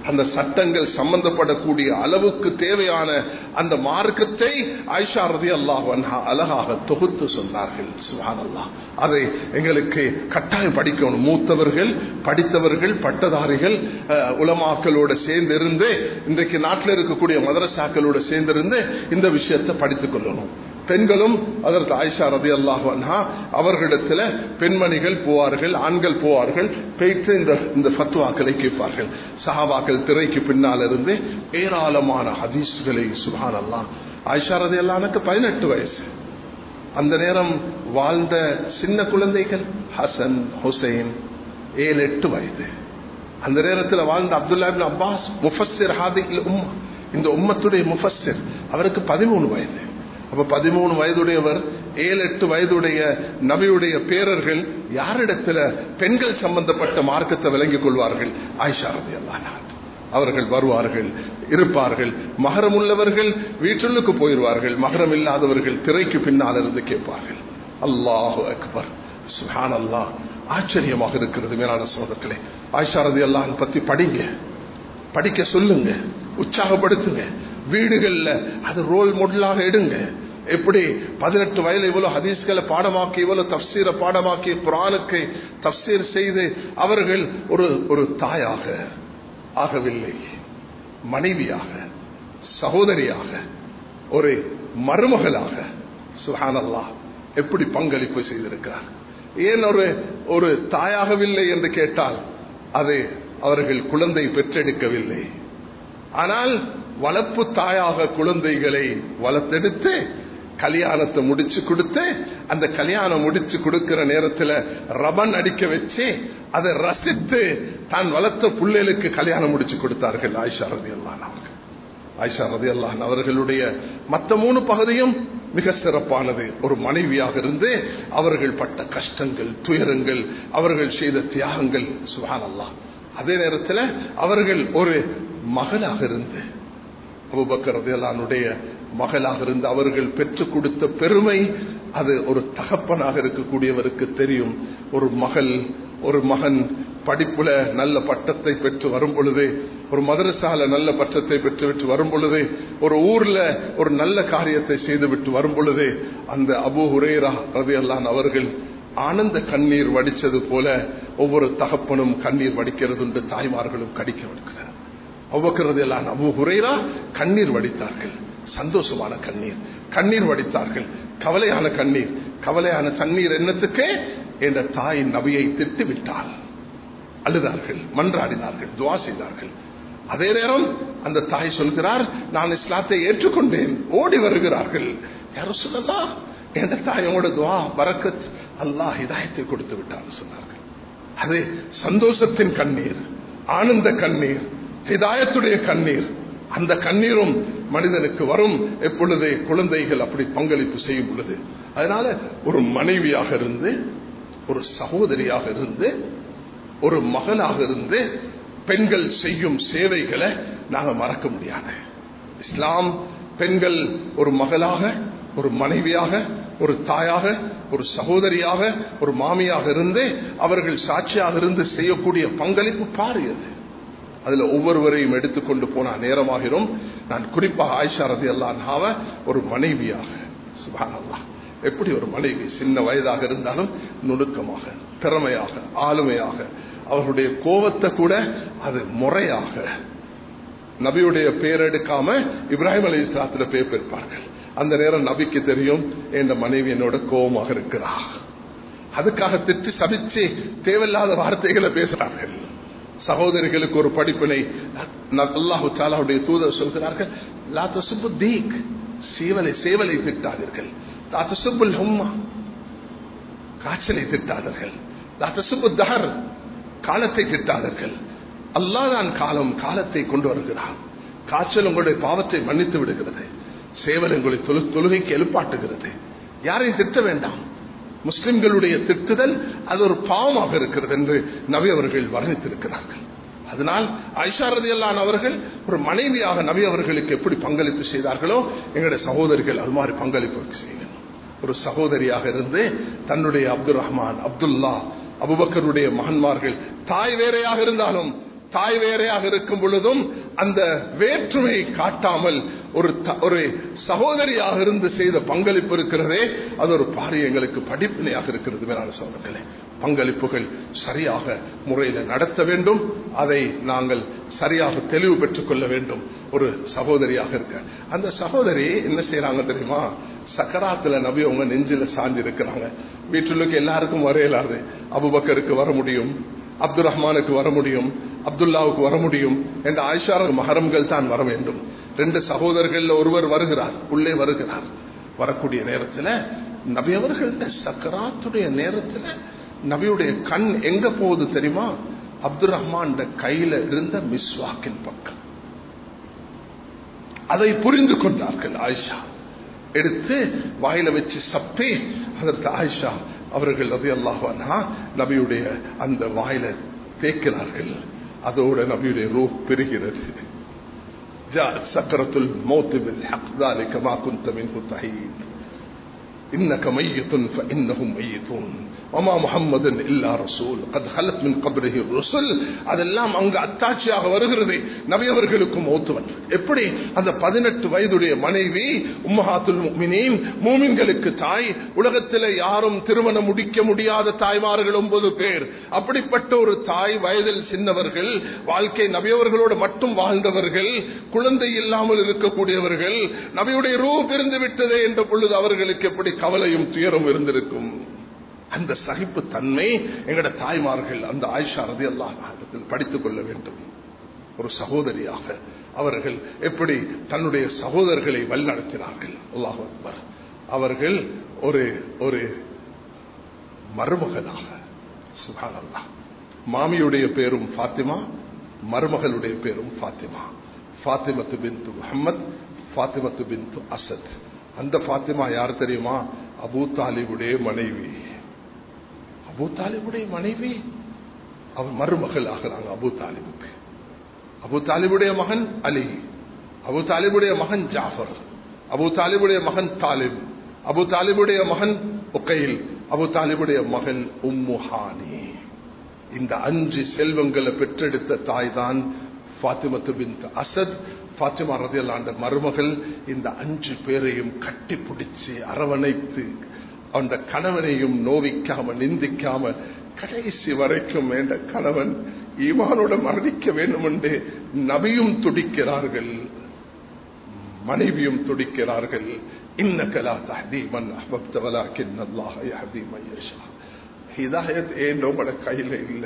அந்த சட்டங்கள் சம்பந்தப்படக்கூடிய அளவுக்கு தேவையான அந்த மார்க்கத்தை ஆயிஷா ரதி அல்லாஹ் அழகாக தொகுத்து சொன்னார்கள் சுபானல்லா அதை எங்களுக்கு கட்டாயம் படிக்கணும் மூத்தவர்கள் படித்தவர்கள் பட்டதாரிகள் அஹ், உலமாக்களோட சேர்ந்திருந்து இன்றைக்கு நாட்டில் இருக்கக்கூடிய மதரசாக்களோட சேர்ந்திருந்து இந்த விஷயத்தை படித்துக் கொள்ளணும் பெண்களும் அதற்கு ஆயிஷா ரதி அல்லாஹா அவர்களிடத்தில் பெண்மணிகள் போவார்கள் ஆண்கள் போவார்கள் போயிட்டு இந்த இந்த ஃபத்வாக்களை கேட்பார்கள் சஹாபாக்கள் திரைக்கு பின்னால் இருந்து ஏராளமான ஹதீஸ்களை சுபான் அல்லாஹ் ஆயிஷா ரதி அல்லானுக்கு பதினெட்டு வயசு அந்த நேரம் வாழ்ந்த சின்ன குழந்தைகள் ஹசன் ஹுசைன் ஏழு எட்டு வயது அந்த நேரத்தில் வாழ்ந்த அப்துல்லா இப்னு அப்பாஸ் முஃபஸ்ஸிர் ஹாதி உம்மா இந்த உம்மத்துடைய முஃபஸ்ஸிர் அவருக்கு பதிமூணு வயது அப்ப பதிமூணு வயதுடையவர் ஏழு எட்டு வயதுடைய நபியுடைய பேரர்கள் யாரிடத்துல பெண்கள் சம்பந்தப்பட்ட மார்க்கத்தை விளங்கிக் கொள்வார்கள் ஆயிஷா ரதி அவர்கள் வருவார்கள் இருப்பார்கள் மகரம் உள்ளவர்கள் வீட்டுள்ளுக்கு போயிடுவார்கள் மகரம் இல்லாதவர்கள் திரைக்கு பின்னால் இருந்து கேட்பார்கள் அல்லாஹு அக்பர் சுஹான் அல்லாஹ் ஆச்சரியமாக இருக்கிறது மேலான சோதத்திலே ஆயிஷா ரதி அல்லாஹ் பத்தி படிங்க படிக்க சொல்லுங்க உற்சாகப்படுத்துங்க வீடுகள்ல அது ரோல் மாடலாக எடுங்க எப்படி பதினெட்டு வயதில் இவ்வளவு ஹதீஸ்களை பாடமாக்கி இவ்வளவு தப்சீரை பாடமாக்கி குரானுக்கு தப்சீர் செய்து அவர்கள் ஒரு ஒரு தாயாக ஆகவில்லை மனைவியாக சகோதரியாக ஒரு மருமகளாக சுஹானல்லா எப்படி பங்களிப்பு செய்திருக்கிறார் ஏன் ஒரு ஒரு தாயாகவில்லை என்று கேட்டால் அது அவர்கள் குழந்தை பெற்றெடுக்கவில்லை ஆனால் வளர்ப்பு தாயாக குழந்தைகளை வளர்த்தெடுத்து கல்யாணத்தை முடிச்சு கொடுத்து அந்த கல்யாணம் முடிச்சு கொடுக்கிற நேரத்தில் ரபன் அடிக்க வச்சு அதை ரசித்து தான் வளர்த்த பிள்ளைகளுக்கு கல்யாணம் முடிச்சு கொடுத்தார்கள் ஆயிஷா ரதி அல்லான் அவர்கள் ஆயிஷா ரதி அல்லான் அவர்களுடைய மற்ற மூணு பகுதியும் மிக சிறப்பானது ஒரு மனைவியாக இருந்து அவர்கள் பட்ட கஷ்டங்கள் துயரங்கள் அவர்கள் செய்த தியாகங்கள் சுகான் அல்லாஹ் அதே நேரத்தில் அவர்கள் ஒரு மகளாக இருந்து அபுபக்கர் ரதியல்லானுடைய மகளாக இருந்து அவர்கள் பெற்றுக் கொடுத்த பெருமை அது ஒரு தகப்பனாக இருக்கக்கூடியவருக்கு தெரியும் ஒரு மகள் ஒரு மகன் படிப்புல நல்ல பட்டத்தை பெற்று வரும் பொழுது ஒரு மதரசால நல்ல பட்டத்தை பெற்று விட்டு வரும் பொழுது ஒரு ஊர்ல ஒரு நல்ல காரியத்தை செய்துவிட்டு வரும் பொழுது அந்த அபு ஹுரேரா ரதியல்லான் அவர்கள் ஆனந்த கண்ணீர் வடிச்சது போல ஒவ்வொரு தகப்பனும் கண்ணீர் வடிக்கிறது உண்டு தாய்மார்களும் கடிக்க வடிக்கிறார் அவ்வக்கிறது எல்லாம் அபு ஹுரைரா கண்ணீர் வடித்தார்கள் சந்தோஷமான கண்ணீர் கண்ணீர் வடித்தார்கள் கவலையான கண்ணீர் கவலையான தண்ணீர் என்னத்துக்கு என்ற தாய் நபியை திட்டு விட்டால் அழுதார்கள் மன்றாடினார்கள் துவா செய்தார்கள் அதே நேரம் அந்த தாய் சொல்கிறார் நான் இஸ்லாத்தை ஏற்றுக்கொண்டேன் ஓடி வருகிறார்கள் யாரும் சொல்லலாம் என்ற தாயோட துவா பரக்கத் அல்லாஹ் ஹிதாயத்தை கொடுத்து விட்டார் சொன்னார்கள் அது சந்தோஷத்தின் கண்ணீர் ஆனந்த கண்ணீர் ஹிதாயத்துடைய கண்ணீர் அந்த கண்ணீரும் மனிதனுக்கு வரும் எப்பொழுது குழந்தைகள் அப்படி பங்களிப்பு செய்யும் பொழுது அதனால ஒரு மனைவியாக இருந்து ஒரு சகோதரியாக இருந்து ஒரு மகனாக இருந்து பெண்கள் செய்யும் சேவைகளை நாங்கள் மறக்க முடியாது இஸ்லாம் பெண்கள் ஒரு மகளாக ஒரு மனைவியாக ஒரு தாயாக ஒரு சகோதரியாக ஒரு மாமியாக இருந்து அவர்கள் சாட்சியாக இருந்து செய்யக்கூடிய பங்களிப்பு பாரியது அதுல ஒவ்வொருவரையும் எடுத்துக்கொண்டு போனா நேரமாகிறோம் நான் குறிப்பாக ஆயிஷா ரதி அல்லாஹாவ ஒரு மனைவியாக சுபான் அல்லாஹ் எப்படி ஒரு மனைவி சின்ன வயதாக இருந்தாலும் நுணுக்கமாக திறமையாக ஆளுமையாக அவர்களுடைய கோபத்தை கூட அது முறையாக நபியுடைய பேர் எடுக்காம இப்ராஹிம் அலி இஸ்லாத்துல பேர் பெற்பார்கள் அந்த நேரம் நபிக்கு தெரியும் என் மனைவி என்னோட கோபமாக இருக்கிறா அதுக்காக திட்டு சபிச்சு தேவையில்லாத வார்த்தைகளை பேசுறார்கள் சகோதரிகளுக்கு ஒரு படிப்பினை அல்லாஹு சாலாவுடைய தூதர் சொல்கிறார்கள் லா தசுப்பு தீக் சேவலை சேவலை திட்டாதீர்கள் லா தசுப்புல் ஹும்மா காய்ச்சலை திட்டாதீர்கள் லா தசுப்பு தஹர் காலத்தை திட்டாதீர்கள் அல்லாதான் காலம் காலத்தை கொண்டு வருகிறான் காய்ச்சல் உங்களுடைய பாவத்தை மன்னித்து விடுகிறது சேவல் உங்களை தொழுகைக்கு எழுப்பாட்டுகிறது யாரையும் திட்ட வேண்டாம் முஸ்லிம்களுடைய திட்டுதல் அது ஒரு பாவமாக இருக்கிறது என்று நபி அவர்கள் வர்ணித்திருக்கிறார்கள் அதனால் ஐஷாரதி அல்லான் அவர்கள் ஒரு மனைவியாக நபி அவர்களுக்கு எப்படி பங்களிப்பு செய்தார்களோ எங்களுடைய சகோதரிகள் அது மாதிரி பங்களிப்பு செய்யணும் ஒரு சகோதரியாக இருந்து தன்னுடைய அப்துல் ரஹ்மான் அப்துல்லா அபுபக்கருடைய மகன்மார்கள் தாய் வேறையாக இருந்தாலும் தாய் வேறையாக இருக்கும் பொழுதும் அந்த வேற்றுமையை காட்டாமல் ஒரு ஒரு சகோதரியாக இருந்து செய்த பங்களிப்பு இருக்கிறதே அது ஒரு பாரிய எங்களுக்கு படிப்பினையாக இருக்கிறது மேலான சோதர்களே பங்களிப்புகள் சரியாக முறையில் நடத்த வேண்டும் அதை நாங்கள் சரியாக தெளிவு பெற்றுக் கொள்ள வேண்டும் ஒரு சகோதரியாக இருக்க அந்த சகோதரி என்ன செய்யறாங்க தெரியுமா சக்கராத்துல நபி அவங்க நெஞ்சில சாஞ்சு இருக்கிறாங்க வீட்டுக்கு எல்லாருக்கும் வரையலாது அபுபக்கருக்கு வர முடியும் அப்துல் ரஹ்மானுக்கு வர முடியும் அப்துல்லாவுக்கு வர முடியும் என்ற ஆயிஷார மகரம்கள் தான் வர வேண்டும் ரெண்டு சகோதரர்கள் ஒருவர் வருகிறார் உள்ளே வருகிறார் வரக்கூடிய நேரத்தில் நபி அவர்கள்ட்ட சக்கராத்துடைய நேரத்தில் நபியுடைய கண் எங்க போகுது தெரியுமா அப்துல் ரஹ்மான் கையில இருந்த மிஸ்வாக்கின் பக்கம் அதை புரிந்து கொண்டார்கள் ஆயிஷா எடுத்து வாயில வச்சு சப்பி அதற்கு ஆயிஷா அவர்கள் அது அல்லாஹானா நபியுடைய அந்த வாயில தேய்க்கிறார்கள் அதோட நபியுடைய ரூ பெறுகிறது سكرة الموت بالحق ذلك ما كنت منه تحيد إنك ميت فإنهم ميتون وما محمد إلا رسول قد خلت من قبره الرسل அதெல்லாம் அங்கு அத்தாட்சியாக வருகிறது நபியவர்களுக்கும் மௌத்துவன் எப்படி அந்த பதினெட்டு வயதுடைய மனைவி உம்மஹாத்துல் முக்மினீன் மூமின்களுக்கு தாய் உலகத்தில் யாரும் திருமணம் முடிக்க முடியாத தாய்மார்கள் ஒன்பது பேர் அப்படிப்பட்ட ஒரு தாய் வயதில் சின்னவர்கள் வாழ்க்கை நபியவர்களோடு மட்டும் வாழ்ந்தவர்கள் குழந்தை இல்லாமல் இருக்கக்கூடியவர்கள் நபியுடைய ரூ பிரிந்து விட்டதே என்ற பொழுது அவர்களுக்கு எப்படி கவலையும் துயரம் இருந்திருக்கும் அந்த சகிப்பு தன்மை எங்கட தாய்மார்கள் அந்த ஆயிஷா ரதி அல்லாஹத்தில் படித்துக் கொள்ள வேண்டும் ஒரு சகோதரியாக அவர்கள் எப்படி தன்னுடைய சகோதரர்களை வழிநடத்தினார்கள் அல்லாஹ் அக்பர் அவர்கள் ஒரு ஒரு மருமகனாக சுகான் அல்லா மாமியுடைய பேரும் பாத்திமா மருமகளுடைய பேரும் பாத்திமா பாத்திமத்து பின் முகமது பாத்திமத்து பின் அசத் அந்த பாத்திமா யார் தெரியுமா அபூ தாலிபுடைய மனைவி அபூ தாலிபுடைய மனைவி அவர் மருமகள் ஆகிறாங்க அபூ தாலிபுக்கு அபு தாலிபுடைய மகன் அலி அபு தாலிபுடைய மகன் ஜாஃபர் அபு தாலிபுடைய மகன் தாலிப் அபு தாலிபுடைய மகன் உக்கைல் அபு தாலிபுடைய மகன் உம்முஹானி இந்த அஞ்சு செல்வங்களை பெற்றெடுத்த தாய் தான் பாத்திமத்து பின் அசத் பாத்திமா ரதியல்லாண்ட மருமகள் இந்த அஞ்சு பேரையும் கட்டி பிடிச்சு அரவணைத்து அந்த கணவனையும் நோவிக்காம நிந்திக்காம கடைசி வரைக்கும் என்ற கணவன் ஈமானோட மரணிக்க வேண்டும் என்று நபியும் துடிக்கிறார்கள் மனைவியும் துடிக்கிறார்கள் இன்னக்கலா தஹதீமன் அஹ்பப்தவலாக்கின் அல்லாஹ் யஹதி மையஷா ஹிதாயத் ஏன் உங்களோட கையில இல்ல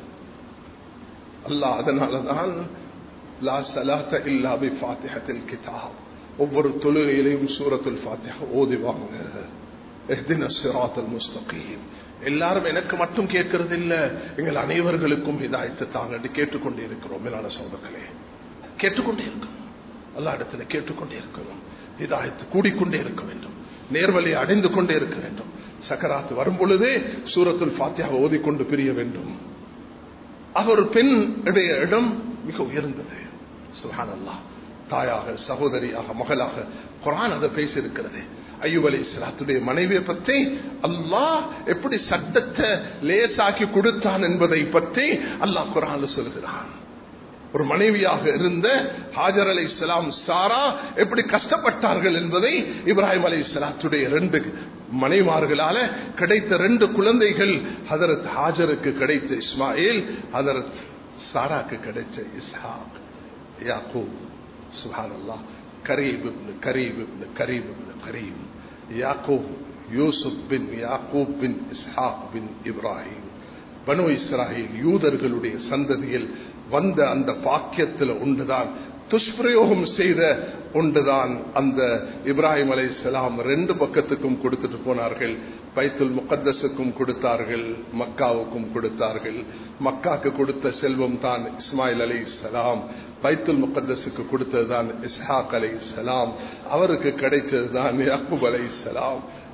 அல்லாஹ் அதனாலதான் லா சலாத்த இல்லா பி ஃபாத்திஹத்தில் கிதாப் ஒவ்வொரு தொழுகையிலையும் சூரத்துல் ஃபாத்திஹா ஓதிவாங்க எஹ்தின சிராத்தல் முஸ்தகீம் எல்லாரும் எனக்கு மட்டும் கேட்கறது இல்ல எங்கள் அனைவர்களுக்கும் இதாயத்து தாங்க கேட்டுக்கொண்டே இருக்கிறோம் மேலான சோதர்களே கேட்டுக்கொண்டே இருக்கணும் எல்லா இடத்துல கேட்டுக்கொண்டே இருக்கணும் இதாயத்து கூடிக்கொண்டே இருக்க வேண்டும் நேர்வழி அடைந்து கொண்டே இருக்க வேண்டும் சக்கராத்து வரும் பொழுதே சூரத்துல் ஃபாத்தியாக ஓதிக்கொண்டு பிரிய வேண்டும் அவர் பெண் இடைய இடம் மிக உயர்ந்தது சுஹான் அல்லா தாயாக சகோதரியாக மகளாக குரான் அதை பேசியிருக்கிறது ஐயூப் அலி இஸ்லாத்துடைய மனைவியை பற்றி அல்லாஹ் எப்படி சட்டத்தை லேசாக்கி கொடுத்தான் என்பதை பற்றி அல்லாஹ் குரான் சொல்கிறான் ஒரு மனைவியாக இருந்த ஹாஜர் அலி இஸ்லாம் சாரா எப்படி கஷ்டப்பட்டார்கள் என்பதை இப்ராஹிம் அலி இஸ்லாத்துடைய ரெண்டு மனைவார்களால கிடைத்த ரெண்டு குழந்தைகள் ஹதரத் ஹாஜருக்கு கிடைத்த இஸ்மாயில் ஹதரத் சாராக்கு கிடைச்ச இஸ்ஹாக் யாக்கூப் சுஹான் அல்லா கரீப் கரீப் கரீப் கரீம் யாக்கூப் யூசுப் பின் யாக்கூப் பின் இஸ்ஹாக் பின் இப்ராஹிம் பனு இஸ்ராஹில் யூதர்களுடைய சந்ததியில் வந்த அந்த பாக்கியத்தில் ஒன்றுதான் துஷ்பிரயோகம் செய்த ஒன்றுதான் அந்த இப்ராஹிம் அலை சலாம் ரெண்டு பக்கத்துக்கும் கொடுத்துட்டு போனார்கள் பைத்துல் முகத்தஸுக்கும் கொடுத்தார்கள் மக்காவுக்கும் கொடுத்தார்கள் மக்காக்கு கொடுத்த செல்வம் தான் இஸ்மாயில் அலை சலாம் பைத்துல் முகத்தஸுக்கு கொடுத்தது தான் இஸ்ஹாக் அலை சலாம் அவருக்கு கிடைச்சது தான் யாக்கூப் அலை சலாம்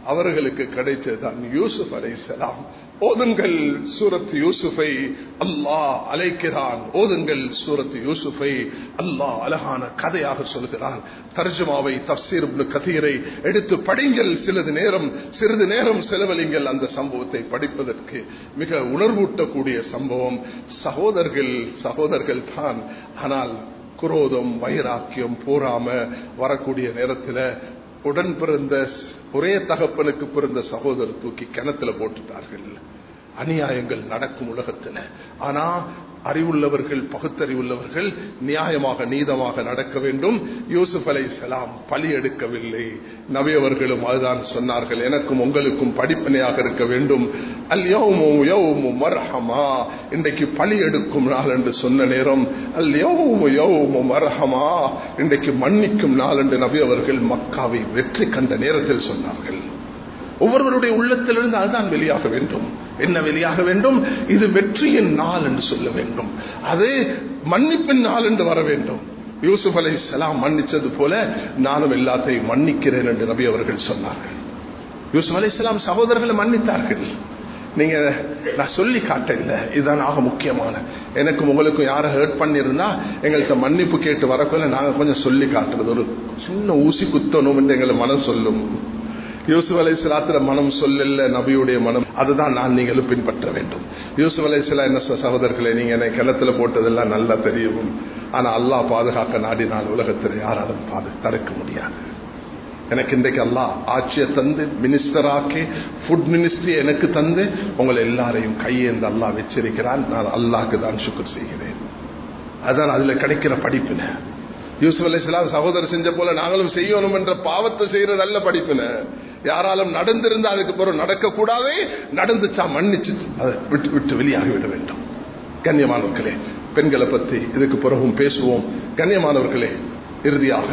அவர்களுக்கு கிடைத்ததுதான் யூசுப் அலைசலாம் ஓதுங்கள் சூரத் யூசுஃபை அல்லாஹ் அழைக்கிறான் ஓதுங்கள் சூரத் யூசுஃபை அல்லாஹ் அழகான கதையாக சொல்கிறான் தர்ஜுமாவை தப்சீர் கதீரை எடுத்து படிங்கள் சிறிது நேரம் சிறிது நேரம் செலவழிங்கள் அந்த சம்பவத்தை படிப்பதற்கு மிக உணர்வூட்டக்கூடிய சம்பவம் சகோதரர்கள் சகோதரர்கள் தான் ஆனால் குரோதம் வைராக்கியம் போராம வரக்கூடிய நேரத்தில் உடன் பிறந்த ஒரே தகப்பனுக்கு பிறந்த சகோதரர் தூக்கி கிணத்துல போட்டுட்டார்கள் அநியாயங்கள் நடக்கும் உலகத்தில் ஆனா அறிவுள்ளவர்கள் பகுத்தறிவுள்ளவர்கள் நியாயமாக நீதமாக நடக்க வேண்டும் யூசுப் அலை சலாம் பலி எடுக்கவில்லை நவியவர்களும் அதுதான் சொன்னார்கள் எனக்கும் உங்களுக்கும் படிப்பனையாக இருக்க வேண்டும் அல் யோமும் யோமும் மர்ஹமா இன்றைக்கு பலி எடுக்கும் நாள் என்று சொன்ன நேரம் அல் யோமும் யோமும் மர்ஹமா இன்றைக்கு மன்னிக்கும் நாள் என்று நபி அவர்கள் மக்காவை வெற்றி கண்ட நேரத்தில் சொன்னார்கள் ஒவ்வொருவருடைய உள்ளத்திலிருந்து அதுதான் வெளியாக வேண்டும் என்ன வெளியாக வேண்டும் இது வெற்றியின் நாள் என்று சொல்ல வேண்டும் அது மன்னிப்பின் நாள் என்று வர வேண்டும் யூசுப் அலை சலாம் மன்னிச்சது போல நானும் எல்லாத்தையும் மன்னிக்கிறேன் என்று நபி அவர்கள் சொன்னார்கள் யூசுப் அலை சலாம் சகோதரர்களை மன்னித்தார்கள் நீங்க நான் சொல்லி காட்டல இதுதான் ஆக முக்கியமான எனக்கும் உங்களுக்கும் யாரை ஹேர்ட் பண்ணிருந்தா எங்கள்கிட்ட மன்னிப்பு கேட்டு வரக்குள்ள நாங்க கொஞ்சம் சொல்லி காட்டுறது ஒரு சின்ன ஊசி குத்தணும் என்று எங்களை மனம் சொல்லும் யூசுப் அலை சிலாத்துல மனம் சொல்லல நபியுடைய மனம் அதுதான் நான் நீங்களும் பின்பற்ற வேண்டும் யூசுப் அலை சிலா என்ன சகோதரர்களை நீங்க என்னை கிணத்துல போட்டதெல்லாம் நல்லா தெரியும் ஆனா அல்லாஹ் பாதுகாக்க நாடினால் உலகத்தில் யாராலும் பாது தடுக்க முடியாது எனக்கு இன்றைக்கு அல்லா ஆட்சியை தந்து மினிஸ்டர் ஆக்கி ஃபுட் மினிஸ்ட்ரி எனக்கு தந்து உங்களை எல்லாரையும் கையேந்து அல்லா வச்சிருக்கிறான் நான் அல்லாஹ்க்கு தான் சுக்கர் செய்கிறேன் அதுதான் அதுல கிடைக்கிற படிப்பின யூசுப் அலி இஸ்லாம் சகோதரர் செஞ்ச போல நாங்களும் செய்யணும் என்ற பாவத்தை செய்யற நல்ல படிப்பின யாராலும் நடந்திருந்தா அதுக்கு பிறகு நடக்கக்கூடாதே நடந்துச்சா மன்னிச்சு அதை விட்டு விட்டு வெளியாகிவிட வேண்டும் கண்ணியமானவர்களே பெண்களை பத்தி இதுக்கு பிறகும் பேசுவோம் கண்ணியமானவர்களே இறுதியாக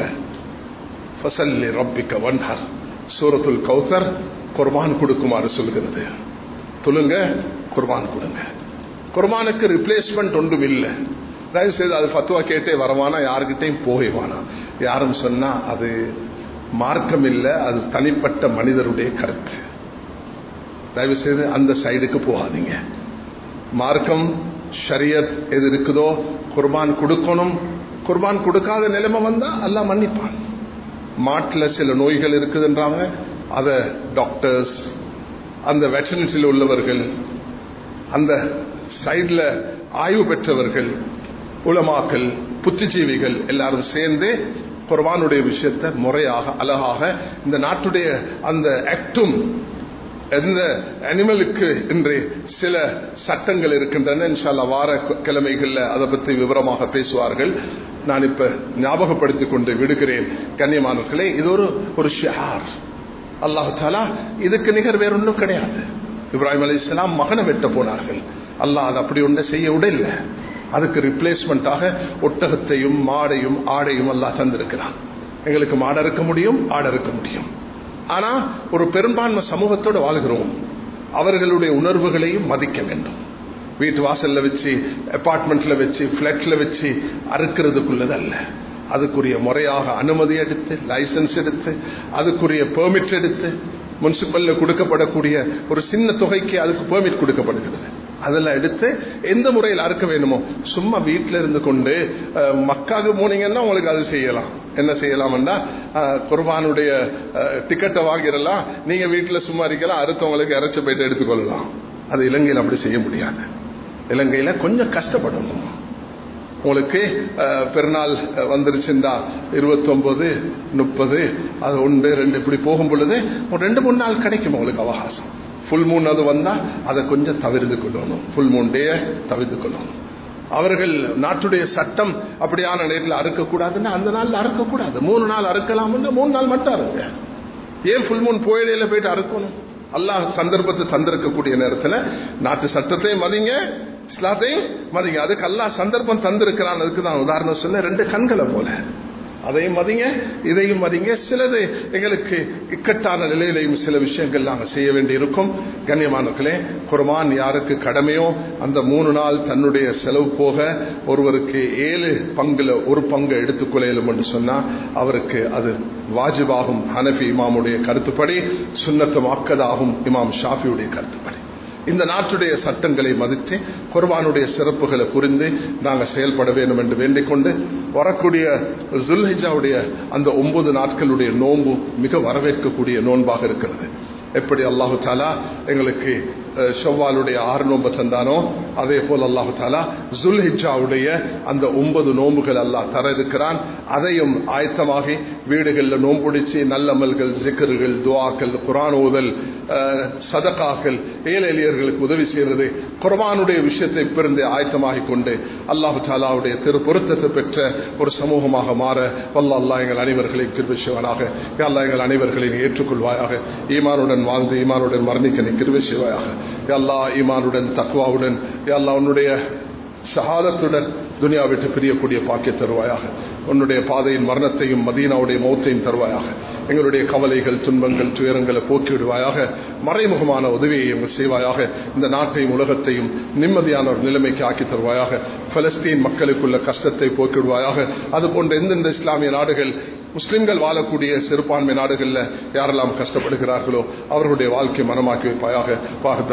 ஃபசல்லி ரப்பிக்க வன்ஹர் சூரத்துல் கௌசர் குர்பான் கொடுக்குமாறு சொல்கிறது சொல்லுங்க குர்பான் கொடுங்க குர்பானுக்கு ரிப்ளேஸ்மெண்ட் ஒன்றும் இல்லை தயவு செய்து அது பத்துவா கேட்டே வரவானா யாருக்கிட்டையும் போகவானா யாரும் சொன்னா அது மார்க்கம் இல்லை அது தனிப்பட்ட மனிதருடைய கருத்து தயவு செய்து அந்த சைடுக்கு போகாதீங்க மார்க்கம் ஷரியத் எது இருக்குதோ குர்பான் கொடுக்கணும் குர்பான் கொடுக்காத நிலைமை வந்தா எல்லாம் மன்னிப்பான் மாட்டில் சில நோய்கள் இருக்குதுன்றாங்க அதை டாக்டர்ஸ் அந்த வெட்டர்னிட்டியில் உள்ளவர்கள் அந்த சைடில் ஆய்வு பெற்றவர்கள் உலமாக்கள் புத்திஜீவிகள் எல்லாரும் சேர்ந்து குர்பானுடைய விஷயத்தை முறையாக அழகாக இந்த நாட்டுடைய அந்த ஆக்டும் எந்த அனிமலுக்கு இன்று சில சட்டங்கள் இருக்கின்றன இன்ஷால்லா வார கிழமைகள்ல அதை பற்றி விவரமாக பேசுவார்கள் நான் இப்ப ஞாபகப்படுத்திக் கொண்டு விடுகிறேன் கண்ணியமானவர்களே இது ஒரு ஒரு ஷியார் அல்லாஹு தாலா இதுக்கு நிகர் வேற ஒன்றும் கிடையாது இப்ராஹிம் அலி இஸ்லாம் மகனை வெட்ட போனார்கள் அல்லாஹ் அது அப்படி ஒன்று செய்ய விடல அதுக்கு ரிப்ளேஸ்மெண்டாக ஒட்டகத்தையும் மாடையும் ஆடையும் எல்லாம் தந்திருக்கிறான் எங்களுக்கு மாடை இருக்க முடியும் ஆடை இருக்க முடியும் ஆனா ஒரு பெரும்பான்மை சமூகத்தோடு வாழ்கிறோம் அவர்களுடைய உணர்வுகளையும் மதிக்க வேண்டும் வீட்டு வாசல்ல வச்சு அபார்ட்மெண்ட்ல வச்சு பிளாட்ல வச்சு அறுக்கிறதுக்குள்ளது அல்ல அதுக்குரிய முறையாக அனுமதி எடுத்து லைசன்ஸ் எடுத்து அதுக்குரிய பெர்மிட் எடுத்து முனிசிபல்ல கொடுக்கப்படக்கூடிய ஒரு சின்ன தொகைக்கு அதுக்கு பெர்மிட் கொடுக்கப்படுகிறது அதெல்லாம் எடுத்து எந்த முறையில் அறுக்க வேணுமோ சும்மா வீட்டில் இருந்து கொண்டு மக்காவுக்கு போனீங்கன்னா உங்களுக்கு அது செய்யலாம் என்ன செய்யலாம்னா குர்பானுடைய டிக்கெட்டை வாங்கிடலாம் நீங்க வீட்டில் சும்மா இருக்கலாம் அறுத்தவங்களுக்கு இறைச்சி போயிட்டு எடுத்துக்கொள்ளலாம் அது இலங்கையில் அப்படி செய்ய முடியாது இலங்கையில கொஞ்சம் கஷ்டப்படணும் உங்களுக்கு பெருநாள் வந்துருச்சுண்டா இருபத்தொன்பது முப்பது அது ஒன்று ரெண்டு இப்படி போகும் பொழுது ஒரு ரெண்டு மூணு நாள் கிடைக்கும் உங்களுக்கு அவகாசம் ஃபுல் மூன் அது வந்தா அதை கொஞ்சம் தவிர்த்து கொள்ளணும் ஃபுல் மூன் டே தவிர்த்து கொள்ளணும் அவர்கள் நாட்டுடைய சட்டம் அப்படியான நேரில் அறுக்கக்கூடாதுன்னா அந்த நாள் அறுக்கக்கூடாது மூணு நாள் அறுக்கலாம்னா மூணு நாள் மட்டும் அறுங்க ஏன் ஃபுல் மூன் போயிடையில போயிட்டு அறுக்கணும் அல்லாஹ் சந்தர்ப்பத்தை தந்திருக்கக்கூடிய நேரத்தில் நாட்டு சட்டத்தையும் மதிங்க இஸ்லாத்தையும் மதிங்க அதுக்கு அல்லாஹ் சந்தர்ப்பம் தந்திருக்கிறான் அதுக்கு தான் உதாரணம் சொன்ன ரெண்டு கண்களை போல அதையும் மதிங்க இதையும் மதிங்க சிலது எங்களுக்கு இக்கட்டான நிலையிலையும் சில விஷயங்கள் நாங்கள் செய்ய வேண்டி இருக்கும் கண்ணியமானர்களே குர்பான் யாருக்கு கடமையோ அந்த மூணு நாள் தன்னுடைய செலவு போக ஒருவருக்கு ஏழு பங்குல ஒரு பங்கு எடுத்துக்கொள்ளும் என்று சொன்னா அவருக்கு அது வாஜிபாகும் ஹனஃபி இமாமுடைய கருத்துப்படி சுண்ணத்தமாக்கதாகும் இமாம் ஷாஃபியுடைய கருத்துப்படி இந்த நாட்டுடைய சட்டங்களை மதித்து குர்பானுடைய சிறப்புகளை புரிந்து நாங்கள் செயல்பட வேண்டும் என்று வேண்டிக் கொண்டு வரக்கூடிய ஜுல்ஹிஜாவுடைய அந்த ஒன்பது நாட்களுடைய நோன்பு மிக வரவேற்கக்கூடிய நோன்பாக இருக்கிறது எப்படி அல்லாஹு தாலா எங்களுக்கு ஷவ்வாலுடைய ஆறு நோன்பு தந்தானோ அதே போல் அல்லாஹு தாலா ஜுல்ஹிஜாவுடைய அந்த ஒன்பது நோன்புகள் அல்லாஹ் தர இருக்கிறான் அதையும் ஆயத்தமாகி வீடுகளில் நோன்புடிச்சு நல்லமல்கள் ஜிக்கர்கள் துவாக்கள் குரான் ஓதல் சதகாக்கள் ஏழை எளியர்களுக்கு உதவி செய்கிறது குர்பானுடைய விஷயத்தை பிறந்து ஆயத்தமாகி கொண்டு அல்லாஹு தாலாவுடைய திரு பொருத்தத்தை பெற்ற ஒரு சமூகமாக மாற வல்ல அல்லா எங்கள் அனைவர்களையும் கிருவிசுவனாக அல்லா எங்கள் அனைவர்களையும் ஏற்றுக்கொள்வாயாக ஈமானுடன் வாழ்ந்து ஈமானுடன் மரணிக்க நீ கிருவி செய்வாயாக எல்லா ஈமானுடன் தக்குவாவுடன் எல்லா உன்னுடைய ஷஹாதத்துடன் துனியா விட்டு பிரியக்கூடிய பாக்கிய தருவாயாக உன்னுடைய பாதையின் மரணத்தையும் மதீனாவுடைய மௌத்தையும் தருவாயாக எங்களுடைய கவலைகள் துன்பங்கள் துயரங்களை போக்கிவிடுவாயாக மறைமுகமான உதவியை எங்கள் செய்வாயாக இந்த நாட்டையும் உலகத்தையும் நிம்மதியான ஒரு நிலைமைக்கு ஆக்கி தருவாயாக பலஸ்தீன் மக்களுக்குள்ள கஷ்டத்தை போக்கிவிடுவாயாக அதுபோன்ற எந்தெந்த இஸ்லாமிய நாடுகள் முஸ்லிம்கள் வாழக்கூடிய சிறுபான்மை நாடுகளில் யாரெல்லாம் கஷ்டப்படுகிறார்களோ அவர்களுடைய வாழ்க்கை மனமாக்கி வைப்பாயாக